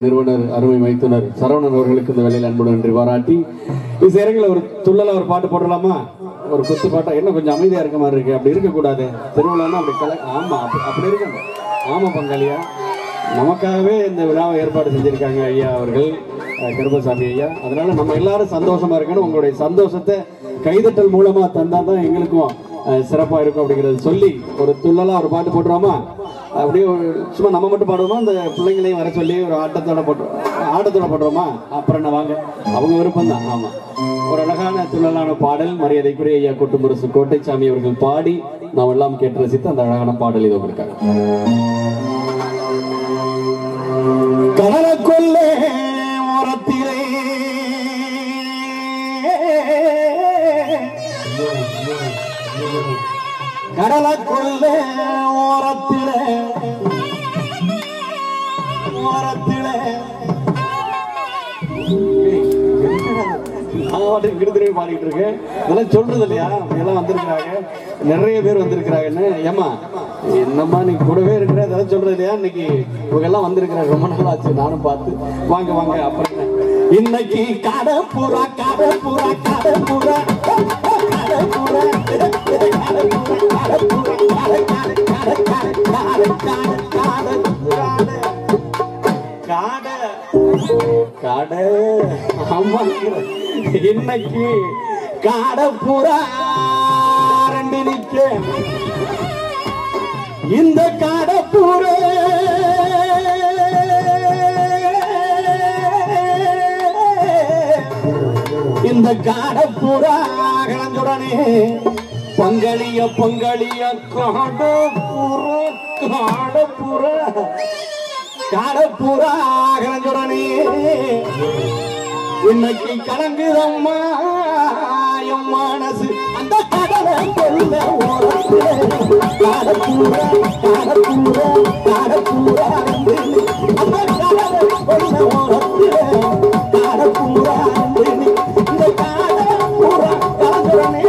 நிறுவனர் அருமை மைத்துனர் சரவணன் அவர்களுக்கு இந்த வேலையில் அன்புடன் நன்றி பாராட்டி இந்த நேரங்களில் ஒரு துள்ளலா ஒரு பாட்டு போடலாமா ஒரு குத்து பாட்டா என்ன கொஞ்சம் அமைதியா இருக்க மாதிரி இருக்கு அப்படி இருக்கக்கூடாது திருவிழான்னா அப்படி கல ஆமா அப்படி அப்படி இருக்கணும் ஆமா பங்காளியா நமக்காகவே இந்த விழாவை ஏற்பாடு செஞ்சிருக்காங்க ஐயா அவர்கள் அஹ், கருப்பசாமி ஐயா அதனால நம்ம எல்லாரும் சந்தோஷமா இருக்கணும் உங்களுடைய சந்தோஷத்தை கைதட்டல் மூலமா தந்தா தான் எங்களுக்கும் அஹ், சிறப்பா இருக்கும் அப்படிங்கறத சொல்லி ஒரு துள்ளலா ஒரு பாட்டு போட்டுருவோமா அப்படியே ஒரு சும்மா நம்ம மட்டும் பாடுவோமா அந்த பிள்ளைங்களையும் வர சொல்லி ஒரு ஆட்டத்தோட போட்டு ஆட்டத்தோட போடுறோமா அப்புறம் என்ன வாங்க அவங்க விருப்பம் தான் ஆமா ஒரு அழகான துள்ளலான பாடல் மரியாதைக்குரிய ஐயா கொட்டுமுரசு கோட்டைச்சாமி அவர்கள் பாடி நாம் எல்லாம் கேட்டு ரசித்து அந்த அழகான பாடல் இது உங்களுக்காக கடலக்கொல்லே ஓரத்திலே கடலக்கொல்லே ஓரத்திலே ஓரத்திலே நான் பாட்டுக்கு விருதுரை பாடிட்டு இருக்கேன் இதெல்லாம் சொல்றது இல்லையா எல்லாம் வந்திருக்கிறாங்க நிறைய பேர் வந்திருக்கிறாங்கன்னு ஏமா என்னம்மா நீ கூடவே இருக்கிற இதெல்லாம் சொல்றது இல்லையா இன்னைக்கு இவங்க எல்லாம் வந்திருக்கிறாங்க ரொம்ப நாள் ஆச்சு நானும் பார்த்து வாங்க வாங்க அப்புறம் என்ன? இன்னைக்கு கடப்புறா கடப்புறா கடப்புறா கடப்புறா காடை காடை ஆமா இன்னைக்கு காடை புறா ரெண்டு நிக்க இந்த காடை புறா இந்த காடை புறா கலந்துடனே பொங்கலிய பொங்கலிய காடை புறா காடை புறா காடப்புறா கலஞ்சுடனே இன்னைக்கு கலங்குதம்மா என் மனசு அந்த கடலை கொல்ல ஓரத்திலே காடப்புறா காடப்புறா காடப்புறா அந்த கடலை கொல்ல ஓரத்திலே காடப்புறா இந்த காடப்புறா கலஞ்சுடனே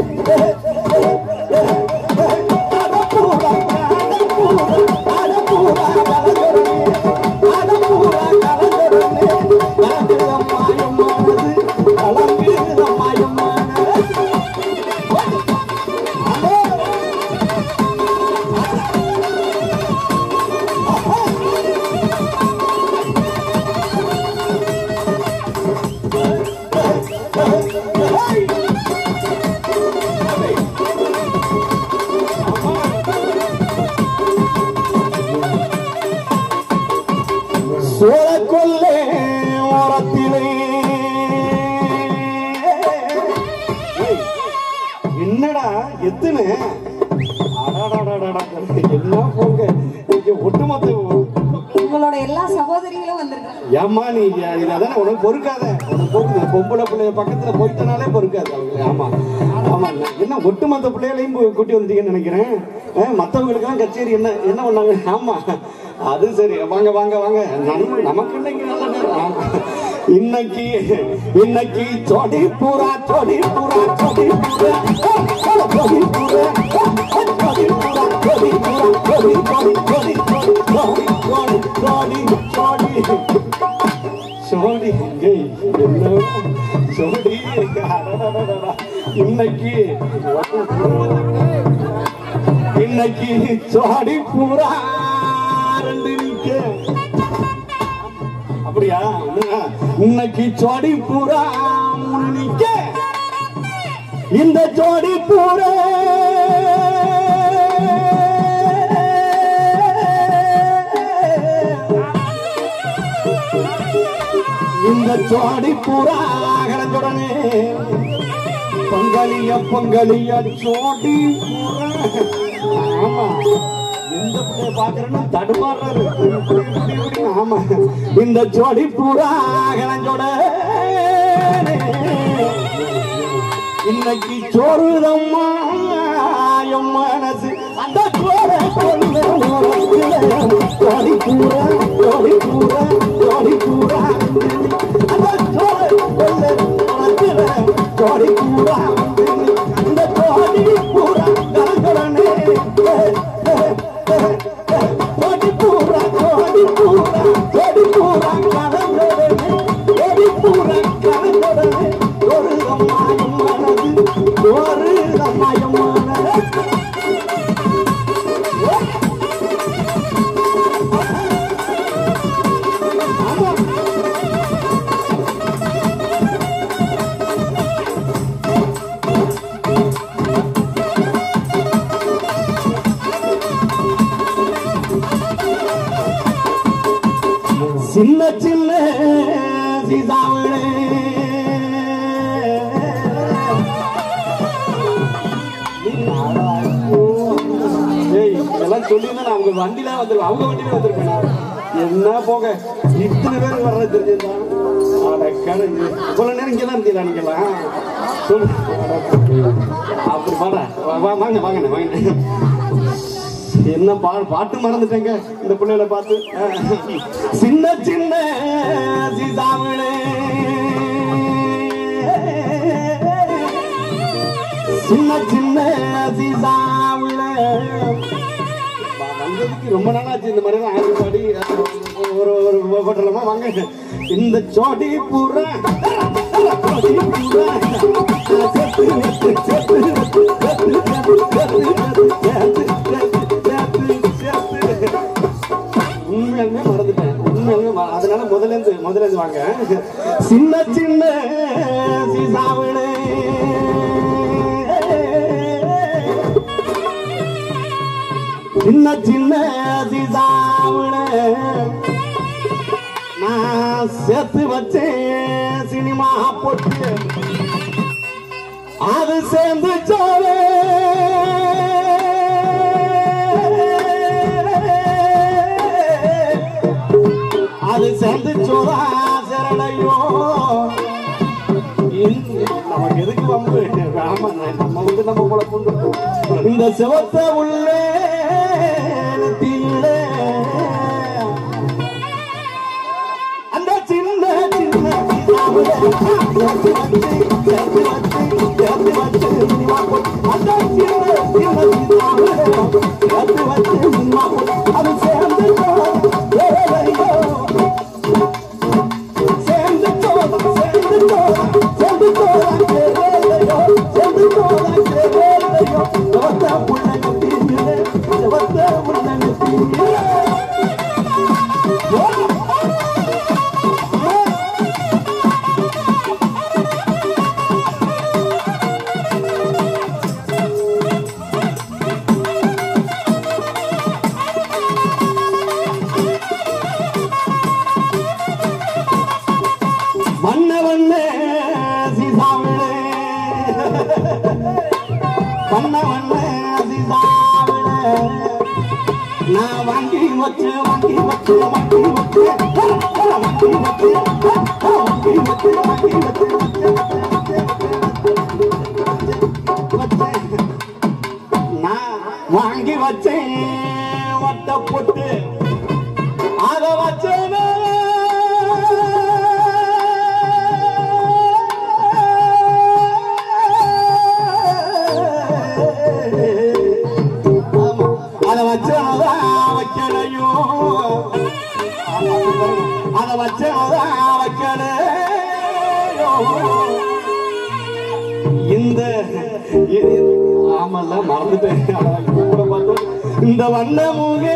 சோழக்கொல்லே ஓரத்திலே ஏய், என்னடா எத்தனை அடாடாடாடாடா, என்ன போங்க இங்க ஒட்டுமொத்த உங்களோட எல்லா சகோதரிகளும் வந்திருக்காங்க ஏம்மா நீ இதானே உனக்கு பொறுக்காத உனக்கு பொறுக்குது பொம்பளை பிள்ளைய பக்கத்துல போயிட்டனாலே பொறுக்காது அவங்களுக்கு ஆமா ஆமா என்ன ஒட்டுமொத்த பிள்ளைகளையும் கூ- கூட்டி வந்துட்டீங்கன்னு நினைக்கிறேன் மற்றவங்களுக்கெல்லாம் கச்சேரி என்ன என்ன பண்ணாங்க ஆமா அது சரி வாங்க வாங்க வாங்க நம்ம- நமக்கு இன்னைக்கு நல்ல நேரம் ஆமா. இன்னைக்கு இன்னைக்கு சொடி பூரா சொடி பூரா சொடி பூரா சொடி பூரா சொடி பூரா சொடி பூரா சொடி சொடி சொடி சொடி சொடி சொடி சொடி சோடி ஏய், என்ன சோடி அடடடடடா. இன்னைக்கு இன்னைக்கு சோடி பூரா ரெண்டு நிக்க அப்படியா என்னங்க? இன்னைக்கு சோடி பூரா மூணு நிக்க இந்த ஜோடி பூரா இந்த ஜோடி பூரா கிடந்துடனே பொங்கலிய பொங்கலிய ஜோடி பூரா ஆமா எந்த பிள்ளைய பாக்குறேன்னு தடுமாறுறாரு இப்படி, இப்படி, இப்படி. ஆமா இந்த ஜோடி பூரா கிளஞ்சோட இன்னைக்கு சோறுதம்மா என் மனசு அந்த சோற கொல்ல ஓரத்திலே ஜோடி பூரா ஜோடி பூரா ஜோடி பூரா அந்த சோற கொல்ல ஓரத்திலே ஜோடி பூரா இந்த ஜோடி பூரா கலங்கடனே ஜோடி பூரா ஜோடி பூரா ஜோடி பூரா ஆமா சின்ன சின்ன சீதாவிளே ஏய் இதெல்லாம் சொல்லி நான் அவங்க வண்டியில வந்துருவேன் அவங்க வண்டியில வந்திருப்பேன் என்ன போக இத்தனை பேர் வர்றது தெரிஞ்சிருந்தா அட கடவுளே. இவ்வளவு நேரம் இங்கே தான் இருந்தீங்களா நீங்களாம் சொல்லு அப்படி பாட வாங்க வாங்க வாங்க என்ன பா பாட்டு மறந்துட்டேங்க இந்த பிள்ளைகளை பார்த்து சின்ன சின்ன சீதாவிளே சின்ன சின்ன சீதாவிளே வந்ததுக்கு ரொம்ப நாளாச்சு இந்த மாதிரி எல்லாம் ஆடி பாடி ஒரு ஒரு போட்டலாமா வாங்க இந்த சோடி பூரா சோடி பூரா செத்து வெத்து, செத்து வெத்து, செத்து வெத்து, செத்து வெத்து, செத்து வெத்து, செத்து வெத்து. உண்மையாலுமே மறந்துட்டேன் உண்மையாலுமே ம- அதனால முதல்ல இருந்து முதல்ல இருந்து வாங்க சின்ன சின்ன சீசாவிளே சின்ன சின்ன சீசாவிளே நான் சேர்த்து வச்சேன் சினிமா போட்டு அது சேர்ந்து சோழே அது சேர்ந்து சோதா சரணையோ இந்த- நமக்கு எதுக்கு வம்பு ஆமா நம்ம வந்து நம்ம கூட கொண்டு இந்த சிவத்த உள்ளே நெத்தியிலே அந்த சின்ன சின்ன சீதாவுல சேர்த்து வச்சு, சேர்த்து வச்சு, சேர்த்து வச்சு சினிமா போட்டு, அந்த சின்ன சின்ன சீதாவுல சேர்த்து வச்சு சினிமா போட்டு, அது சேர்ந்து போகும் வேலையோ. சேர்ந்து போகும், சேர்ந்து போகும், சேர்ந்து போகும் வேலையோ, சேர்ந்து போகும் வேலையோ. செவத்த புள்ள நெத்தியிலே, செவத்த புள்ள நெத்தியிலே. வண்ண வண்ண சீசாவிளே வண்ண வண்ண சீசாவிளே நான் வாங்கி வச்சு வாங்கி வச்சு வாங்கி வச்சு வாங்கி வச்சு வாங்கி வச்சு வாங்கி வச்சு நான் வாங்கி வச்சேன் வட்ட போட்டு அத வச்சேனே ஆமா, அத வச்சதான் வைக்கலையும் அத வச்சதான் வைக்கலையும் இந்த இது- ஆமல்ல மறந்துட்டேன் அட, இப்ப கூட பார்த்தோம். இந்த வண்ண முகே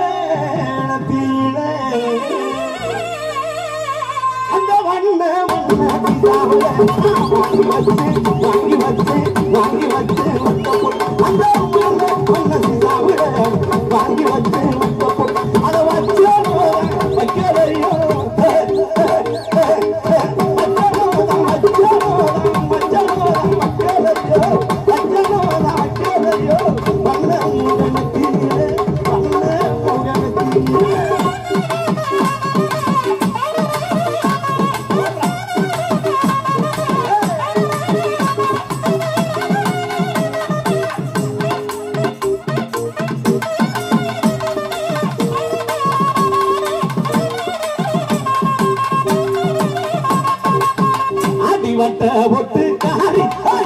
அந்த வண்ண வண்ண பிதாவுல வாங்கி வச்சு வாங்கி வச்சு வாங்கி வச்சு வந்த பொண்ணு. அந்த வண்ண வண்ண பிதாவுல வாங்கி வச்சு வந்த பொண்ணு. அதை வச்சு வைக்கலையோ அடிவட்ட ஒட்டு காரி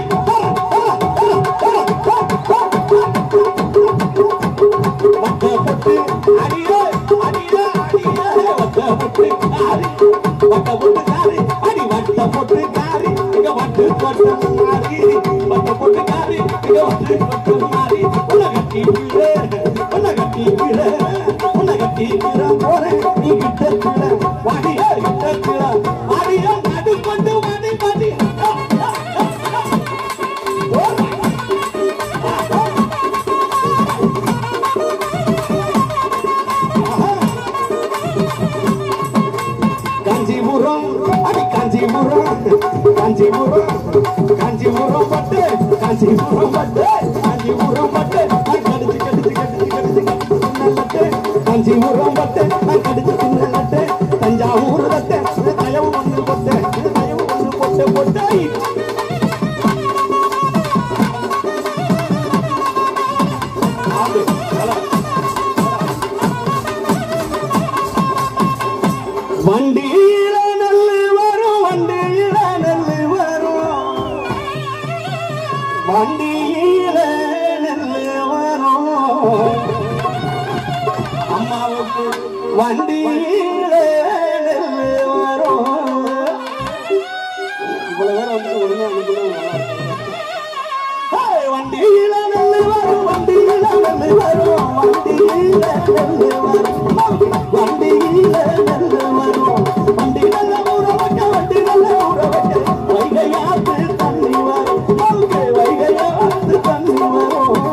வட்ட பொட்டு அடியே அடியே அடியே வட்ட பொட்டு காரி வட்ட பொட்டு காரி அடி வட்ட பொட்டு காரி இங்க வட்டு பொட்டு மாறி வட்ட பொட்டு காரி இங்க வட்டு பொட்டு மாறி உன்னை கட்டி விழ உன்னை கட்டி விழ உன்னை கட்டி விழ போறேன் நீ கிட்ட விழ காஞ்சிபுரம் அடி காஞ்சிபுரம் காஞ்சிபுரம் காஞ்சிபுரம் பட்டு காஞ்சிபுரம் பட்டு காஞ்சிபுரம் பட்டு நான் கடிச்சு கடிச்சு கடிச்சு கடிச்சு கடிச்சு தின்னலட்டு காஞ்சிபுரம் பட்டு நான் கடிச்சு தின்னலட்டு தஞ்சாவூர் தட்டு தயவு ஒன்று பொட்டு தயவு ஒன்று பொட்டு பொட்டு ஆடு, நல்லா. வண்டியில நெல்லு வரும் வண்டியில நெல்லு வரும் வண்டியில நெல்லு வரும் அம்மாவுக்கு வண்டியில நெல்லு வரும் இவ்வளவு பேர் வந்து உடனே அனுப்பினா நல்லா இருக்கும். ஹேய், வண்டியில நெல்லு வரும் வண்டியில நெல்லு வரும் வண்டியில நெல்லு வரும் வண்டியில நெல்லு வரும் வண்டி நல்ல ஊற வைக்க வண்டி நல்ல ஊற வைக்க வைகையாத்து தண்ணி வரும் மல்கை வைகையாத்து தண்ணி வரும்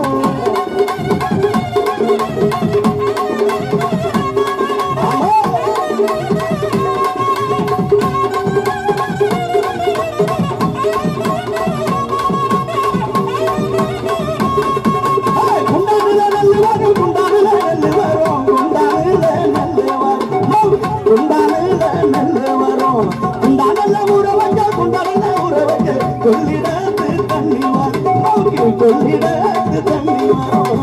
ஹேய், குண்டானில நெல்லு வரும் குண்டானில நெல்லு வரும் குண்டானில நெல்லு வரும் குண்டானில நெல்லு வரும் குண்டானில ஊற வைக்க குண்டானில ஊற வைக்க கொள்ளிடத்து தண்ணி வரும் கொள்ளிடத்து தண்ணி வரும்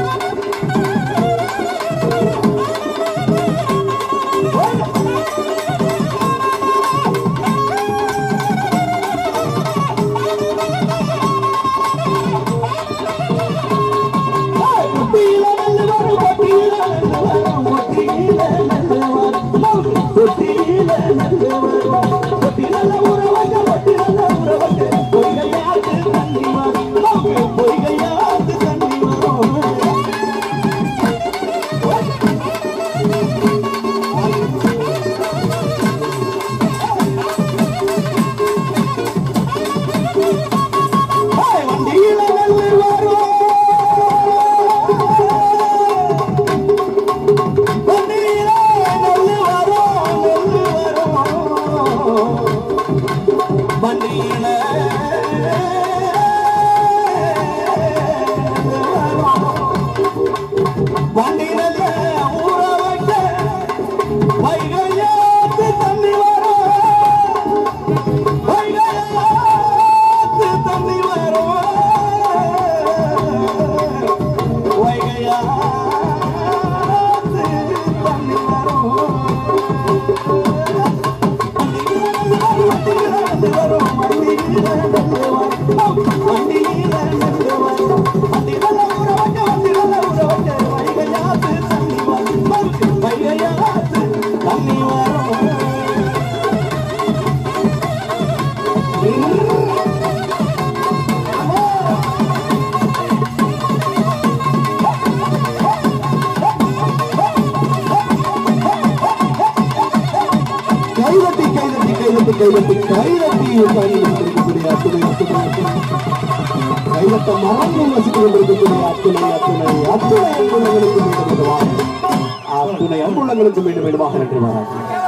கொட்டியில நெல்லு வரும் கொட்டியில நெல்லு வரும் கொட்டியில நெல்லு வரும் கொட்டியில நெல்லு வரும் கொட்டி நல்ல ஊற வைக்க கொட்டி நல்ல ஊற வைக்க பொய்கையாத்து தண்ணி வரும் பொய்கையாத்து தண்ணி வரும் ஹேய், வண்டியில நெல்லு வரும் வண்டியில நெல்லு வரும் நெல்லு வரும் வண்டியில வண்டியில ஊற வைக்க வைகையாத்து தண்ணி வரும் வைகையாத்து தண்ணி வரும் வைகையாத்து தண்ணி தண்ணி வரும் கைதட்டி கைதட்டி கைதட்டி கைதட்டி கைதட்டி இருக்கக்கூடிய அத்துணை அத்துணை அத்துணை கைதட்ட மறந்து வசித்து கொண்டிருக்கக்கூடிய அத்துணை அத்துணை அத்துணை அன்புள்ளங்களுக்கு மீண்டும் மீண்டுமாக அத்துணை அன்புள்ளங்களுக்கு மீண்டும் மீண்டுமாக நன்றி மாறாங்க